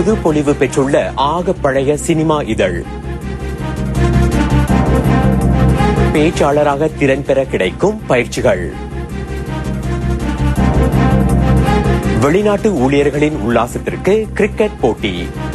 புது பொலிவு பெற்றுள்ள ஆக பழைய சினிமா இதழ் பேச்சாளராக திறன் பெற கிடைக்கும் பயிற்சிகள் வெளிநாட்டு ஊழியர்களின் உல்லாசத்திற்கு கிரிக்கெட் போட்டி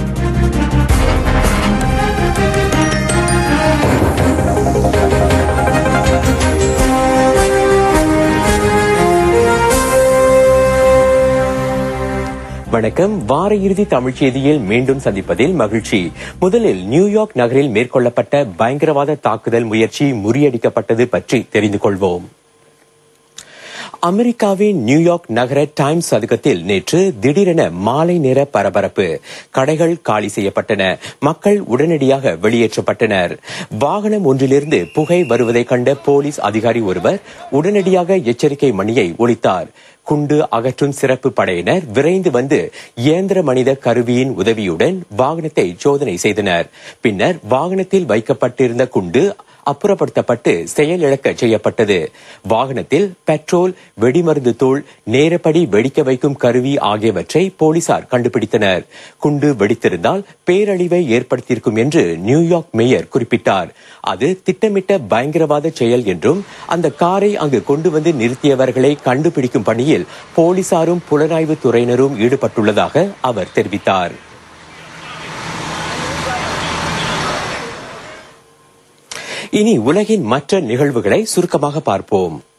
வணக்கம் வார இறுதி தமிழ் செய்தியில் மீண்டும் சந்திப்பதில் மகிழ்ச்சி முதலில் நியூயார்க் நகரில் மேற்கொள்ளப்பட்ட பயங்கரவாத தாக்குதல் முயற்சி முறியடிக்கப்பட்டது பற்றி தெரிந்து கொள்வோம் அமெரிக்காவின் நியூயார்க் நகர டைம்ஸ் சதுக்கத்தில் நேற்று திடீரென மாலை நேர பரபரப்பு கடைகள் காலி செய்யப்பட்டன மக்கள் உடனடியாக வெளியேற்றப்பட்டனர் வாகனம் ஒன்றிலிருந்து புகை வருவதை கண்ட போலீஸ் அதிகாரி ஒருவர் உடனடியாக எச்சரிக்கை மணியை ஒலித்தார் குண்டு அகற்றும் சிறப்பு படையினர் விரைந்து வந்து இயந்திர மனித கருவியின் உதவியுடன் வாகனத்தை சோதனை செய்தனர் பின்னர் வாகனத்தில் வைக்கப்பட்டிருந்த குண்டு அப்புறப்படுத்தப்பட்டு செயலிழக்க செய்யப்பட்டது வாகனத்தில் பெட்ரோல் வெடிமருந்து தூள் நேரப்படி வெடிக்க வைக்கும் கருவி ஆகியவற்றை போலீசார் கண்டுபிடித்தனர் குண்டு வெடித்திருந்தால் பேரழிவை ஏற்படுத்தியிருக்கும் என்று நியூயார்க் மேயர் குறிப்பிட்டார் அது திட்டமிட்ட பயங்கரவாத செயல் என்றும் அந்த காரை அங்கு கொண்டு வந்து நிறுத்தியவர்களை கண்டுபிடிக்கும் பணியில் போலீசாரும் புலனாய்வு துறையினரும் ஈடுபட்டுள்ளதாக அவர் தெரிவித்தார் இனி உலகின் மற்ற நிகழ்வுகளை சுருக்கமாக பார்ப்போம்